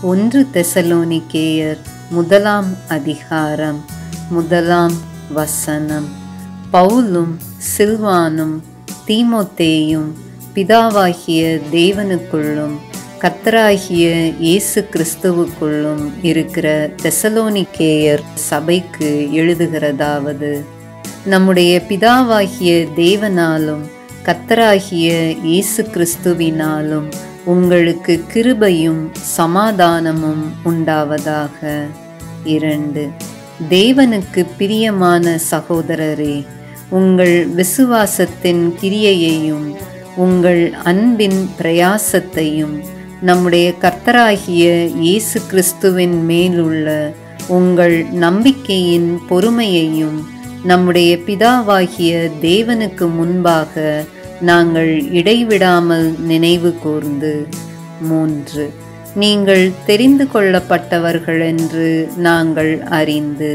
ஒன்று தெசலோனிக்கேயர் முதலாம் அதிகாரம் முதலாம் வசனம் பவுலும் சில்வானும் தீமோத்தேயும் பிதாவாகிய தேவனுக்குள்ளும் கர்த்தராகிய இயேசு கிறிஸ்துவுக்குள்ளும் இருக்கிற தெசலோனிக்கேயர் சபைக்கு எழுதுகிறதாவது நம்முடைய பிதாவாகிய தேவனாலும் கர்த்தராகிய இயேசு கிறிஸ்துவினாலும் உங்களுக்கு கிருபையும் சமாதானமும் உண்டாவதாக இரண்டு தேவனுக்கு பிரியமான சகோதரரே உங்கள் விசுவாசத்தின் கிரியையையும் உங்கள் அன்பின் பிரயாசத்தையும் நம்முடைய கர்த்தராகிய இயேசு கிறிஸ்துவின் மேலுள்ள உங்கள் நம்பிக்கையின் பொறுமையையும் நம்முடைய பிதாவாகிய தேவனுக்கு முன்பாக நாங்கள் இடைவிடாமல் நினைவு கூர்ந்து மூன்று நீங்கள் தெரிந்து கொள்ளப்பட்டவர்கள் என்று நாங்கள் அறிந்து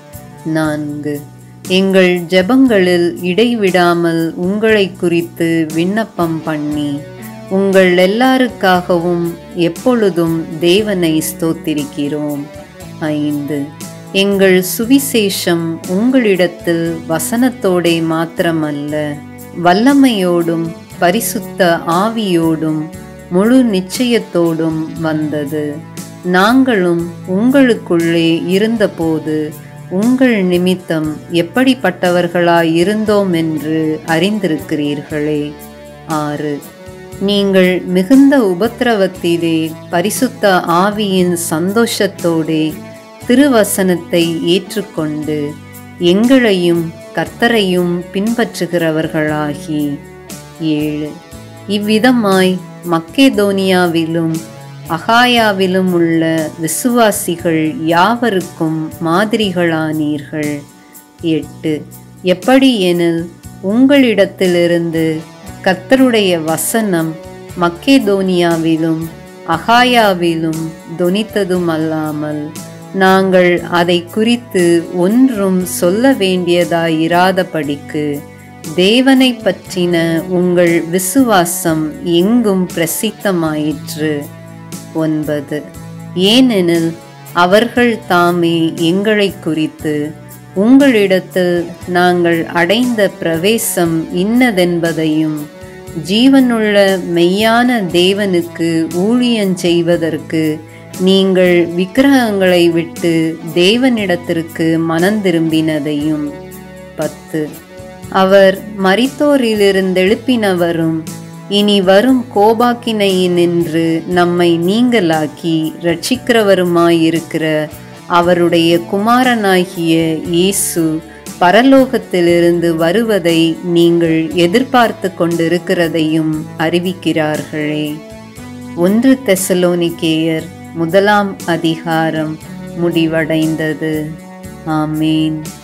நான்கு எங்கள் ஜெபங்களில் இடைவிடாமல் உங்களை குறித்து விண்ணப்பம் பண்ணி உங்கள் எல்லாருக்காகவும் எப்பொழுதும் தேவனை ஸ்தோத்திரிக்கிறோம் ஐந்து எங்கள் சுவிசேஷம் உங்களிடத்தில் வசனத்தோடே மாத்திரமல்ல வல்லமையோடும் பரிசுத்த ஆவியோடும் முழு நிச்சயத்தோடும் வந்தது நாங்களும் உங்களுக்குள்ளே இருந்தபோது உங்கள் நிமித்தம் எப்படிப்பட்டவர்களாய் இருந்தோம் என்று அறிந்திருக்கிறீர்களே ஆறு நீங்கள் மிகுந்த உபத்திரவத்திலே பரிசுத்த ஆவியின் சந்தோஷத்தோடே திருவசனத்தை ஏற்றுக்கொண்டு எங்களையும் கர்த்தரையும் பின்பற்றுகிறவர்களாகி ஏழு இவ்விதமாய் மக்கேதோனியாவிலும் அகாயாவிலும் உள்ள விசுவாசிகள் யாவருக்கும் மாதிரிகளானீர்கள் எட்டு எப்படி எனில் உங்களிடத்திலிருந்து கர்த்தருடைய வசனம் மக்கேதோனியாவிலும் அகாயாவிலும் தொனித்ததும் அல்லாமல் நாங்கள் அதை குறித்து ஒன்றும் சொல்ல வேண்டியதாயிராதபடிக்கு தேவனை பற்றின உங்கள் விசுவாசம் எங்கும் பிரசித்தமாயிற்று ஒன்பது ஏனெனில் அவர்கள் தாமே எங்களை குறித்து உங்களிடத்தில் நாங்கள் அடைந்த பிரவேசம் இன்னதென்பதையும் ஜீவனுள்ள மெய்யான தேவனுக்கு ஊழியஞ் செய்வதற்கு நீங்கள் விக்கிரகங்களை விட்டு தேவனிடத்திற்கு மனந்திரும்பினதையும் பத்து அவர் மரித்தோரிலிருந்தெழுப்பினவரும் இனி வரும் கோபாக்கினையினின்று நம்மை நீங்களாக்கி ரட்சிக்கிறவருமாயிருக்கிற அவருடைய குமாரனாகிய இயேசு பரலோகத்திலிருந்து வருவதை நீங்கள் எதிர்பார்த்து கொண்டிருக்கிறதையும் அறிவிக்கிறார்களே ஒன்று தெசலோனிக்கேயர் முதலாம் அதிகாரம் முடிவடைந்தது ஆமேன்